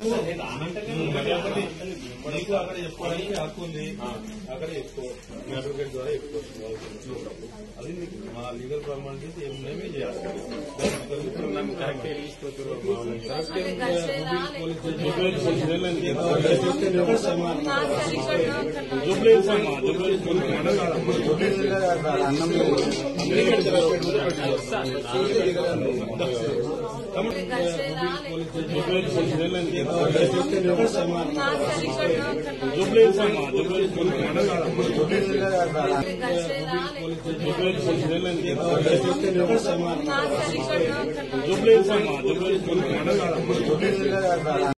చెప్పు కాబట్టి నీకు అక్కడ చెప్పుకోవడానికి హక్కు ఉంది అక్కడ చెప్పుకో మీ అడ్వకేట్ ద్వారా చెప్పుకోవచ్చు అది నీకు మా లీగల్ ఫార్మాలిటీస్ ఏం ఉన్నాయో చేయాలి కరెక్ట్ జూబ్లీ